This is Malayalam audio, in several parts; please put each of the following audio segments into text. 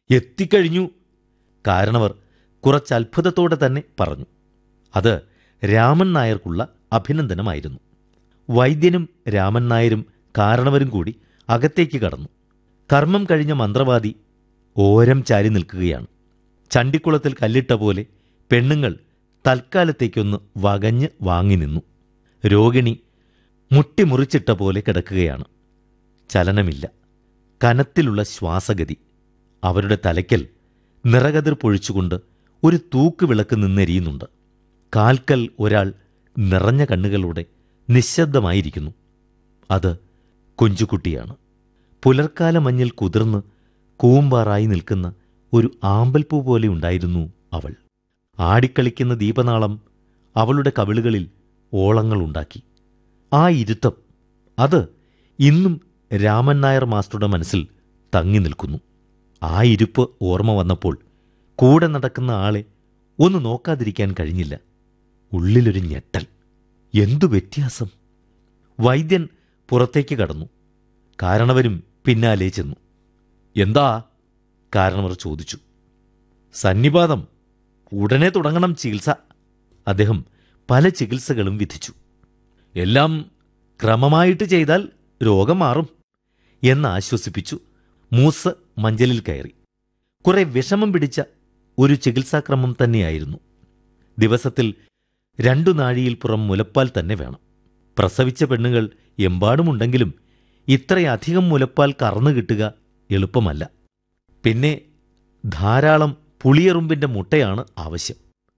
എത്തിക്കഴിഞ്ഞു കാരണവർ കുറച്ച് അത്ഭുതത്തോടെ തന്നെ പറഞ്ഞു അത് രാമൻ നായർക്കുള്ള അഭിനന്ദനമായിരുന്നു വൈദ്യനും രാമൻ നായരും കാരണവരും കൂടി അകത്തേക്ക് കടന്നു കർമ്മം കഴിഞ്ഞ മന്ത്രവാദി ഓരം ചാരി നിൽക്കുകയാണ് ചണ്ടിക്കുളത്തിൽ കല്ലിട്ട പോലെ പെണ്ണുങ്ങൾ തൽക്കാലത്തേക്കൊന്ന് വകഞ്ഞ് വാങ്ങി നിന്നു രോഗിണി മുട്ടിമുറിച്ചിട്ട പോലെ കിടക്കുകയാണ് ചലനമില്ല കനത്തിലുള്ള ശ്വാസഗതി അവരുടെ തലയ്ക്കൽ നിറകതിർ പൊഴിച്ചുകൊണ്ട് ഒരു തൂക്കുവിളക്ക് നിന്നെരിയുന്നുണ്ട് കാൽക്കൽ ഒരാൾ നിറഞ്ഞ കണ്ണുകളോടെ നിശബ്ദമായിരിക്കുന്നു അത് കൊഞ്ചുകുട്ടിയാണ് പുലർക്കാല മഞ്ഞിൽ കുതിർന്ന് കൂമ്പാറായി നിൽക്കുന്ന ഒരു ആമ്പൽപ്പൂ പോലെ ഉണ്ടായിരുന്നു അവൾ ആടിക്കളിക്കുന്ന ദീപനാളം അവളുടെ കവിളുകളിൽ ഓളങ്ങളുണ്ടാക്കി ആ ഇരുത്തം അത് ഇന്നും രാമൻ നായർ മാസ്റ്ററുടെ മനസ്സിൽ തങ്ങി നിൽക്കുന്നു ആ ഇരുപ്പ് ഓർമ്മ വന്നപ്പോൾ കൂടെ നടക്കുന്ന ആളെ ഒന്ന് നോക്കാതിരിക്കാൻ കഴിഞ്ഞില്ല ഉള്ളിലൊരു ഞെട്ടൽ എന്തു വ്യത്യാസം വൈദ്യൻ പുറത്തേക്ക് കടന്നു കാരണവരും പിന്നാലെ ചെന്നു എന്താ കാരണവർ ചോദിച്ചു സന്നിപാതം ഉടനെ തുടങ്ങണം ചികിത്സ അദ്ദേഹം പല ചികിത്സകളും വിധിച്ചു എല്ലാം ക്രമമായിട്ട് ചെയ്താൽ രോഗം മാറും എന്ന് ആശ്വസിപ്പിച്ചു മൂസ് മഞ്ചലിൽ കയറി കുറെ വിഷമം പിടിച്ച ഒരു ചികിത്സാക്രമം തന്നെയായിരുന്നു ദിവസത്തിൽ രണ്ടു നാഴിയിൽ പുറം മുലപ്പാൽ തന്നെ വേണം പ്രസവിച്ച പെണ്ണുകൾ എമ്പാടുമുണ്ടെങ്കിലും ഇത്രയധികം മുലപ്പാൽ കറന്നു കിട്ടുക എളുപ്പമല്ല പിന്നെ ധാരാളം പുളിയറുമ്പിന്റെ മുട്ടയാണ് ആവശ്യം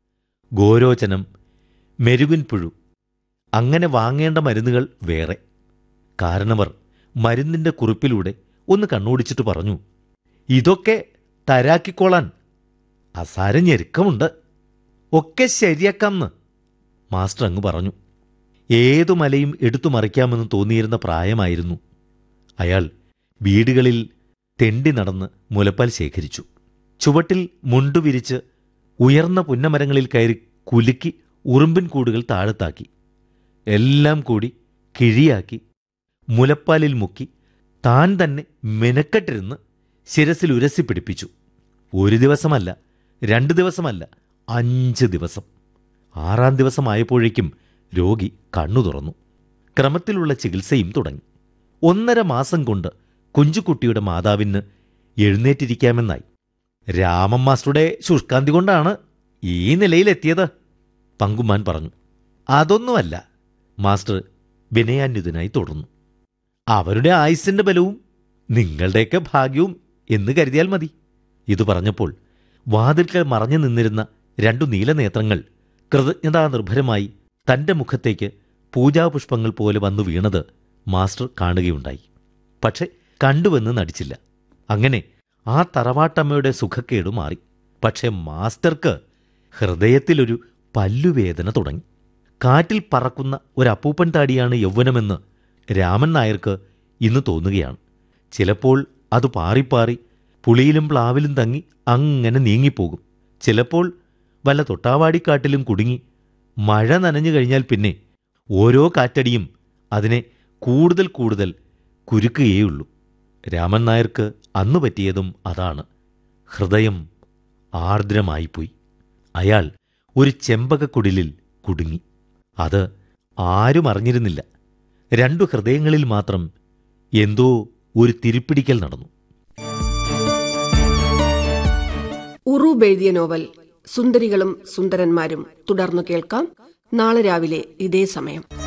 ഗോരോചനം മെരുവിൻ പുഴു അങ്ങനെ വാങ്ങേണ്ട മരുന്നുകൾ വേറെ കാരണവർ മരുന്നിന്റെ കുറിപ്പിലൂടെ ഒന്ന് കണ്ണോടിച്ചിട്ട് പറഞ്ഞു ഇതൊക്കെ തരാക്കിക്കോളാൻ അസാര ഞെരുക്കമുണ്ട് ഒക്കെ ശരിയാക്കാംന്ന് മാസ്റ്റർ അങ്ങ് പറഞ്ഞു ഏതു മലയും എടുത്തു മറിക്കാമെന്ന് തോന്നിയിരുന്ന പ്രായമായിരുന്നു അയാൾ വീടുകളിൽ തെണ്ടി നടന്ന് മുലപ്പാൽ ശേഖരിച്ചു ചുവട്ടിൽ മുണ്ടുവിരിച്ച് ഉയർന്ന പുന്നമരങ്ങളിൽ കയറി കുലുക്കി ഉറുമ്പിൻ കൂടുകൾ താഴത്താക്കി എല്ലാം കൂടി കിഴിയാക്കി മുലപ്പാലിൽ മുക്കി താൻ തന്നെ മെനക്കെട്ടിരുന്ന് ശിരസിൽ ഉരസി പിടിപ്പിച്ചു ഒരു ദിവസമല്ല രണ്ട് ദിവസമല്ല അഞ്ച് ദിവസം ആറാം ദിവസമായപ്പോഴേക്കും രോഗി കണ്ണു തുറന്നു ക്രമത്തിലുള്ള ചികിത്സയും തുടങ്ങി ഒന്നര മാസം കൊണ്ട് കുഞ്ചുകുട്ടിയുടെ മാതാവിന് എഴുന്നേറ്റിരിക്കാമെന്നായി രാമൻ മാസ്റ്ററുടെ ശുഷ്കാന്തി കൊണ്ടാണ് ഈ നിലയിലെത്തിയത് പങ്കുമാൻ പറഞ്ഞു അതൊന്നുമല്ല മാസ്റ്റർ വിനയാന്വിതനായി തുടർന്നു അവരുടെ ആയുസിന്റെ ബലവും നിങ്ങളുടെയൊക്കെ ഭാഗ്യവും എന്ന് കരുതിയാൽ മതി ഇത് പറഞ്ഞപ്പോൾ വാതിൽക്കൽ മറഞ്ഞു നിന്നിരുന്ന രണ്ടു നീലനേത്രങ്ങൾ കൃതജ്ഞതാനിർഭരമായി തന്റെ മുഖത്തേക്ക് പൂജാപുഷ്പങ്ങൾ പോലെ വന്നു വീണത് മാസ്റ്റർ കാണുകയുണ്ടായി പക്ഷെ കണ്ടുവെന്ന് നടിച്ചില്ല അങ്ങനെ ആ തറവാട്ടമ്മയുടെ സുഖക്കേട് മാറി പക്ഷെ മാസ്റ്റർക്ക് ഹൃദയത്തിലൊരു പല്ലുവേദന തുടങ്ങി കാറ്റിൽ പറക്കുന്ന ഒരപ്പൂപ്പൻ താടിയാണ് യൗവനമെന്ന് രാമൻ നായർക്ക് ഇന്ന് തോന്നുകയാണ് ചിലപ്പോൾ അത് പാറിപ്പാറി പുളിയിലും പ്ലാവിലും തങ്ങി അങ്ങനെ നീങ്ങിപ്പോകും ചിലപ്പോൾ വല്ല തൊട്ടാവാടിക്കാട്ടിലും കുടുങ്ങി മഴ നനഞ്ഞു കഴിഞ്ഞാൽ പിന്നെ ഓരോ കാറ്റടിയും അതിനെ കൂടുതൽ കൂടുതൽ കുരുക്കുകയേയുള്ളൂ രാമൻ നായർക്ക് അന്നു പറ്റിയതും അതാണ് ഹൃദയം ആർദ്രമായിപ്പോയി അയാൾ ഒരു ചെമ്പകക്കുടിലിൽ കുടുങ്ങി അത് ആരും അറിഞ്ഞിരുന്നില്ല രണ്ടു ഹൃദയങ്ങളിൽ മാത്രം എന്തോ ഒരു തിരിപ്പിടിക്കൽ നടന്നു ഉറൂബ് എഴുതിയ നോവൽ സുന്ദരികളും സുന്ദരന്മാരും തുടർന്നു കേൾക്കാം നാളെ രാവിലെ ഇതേ സമയം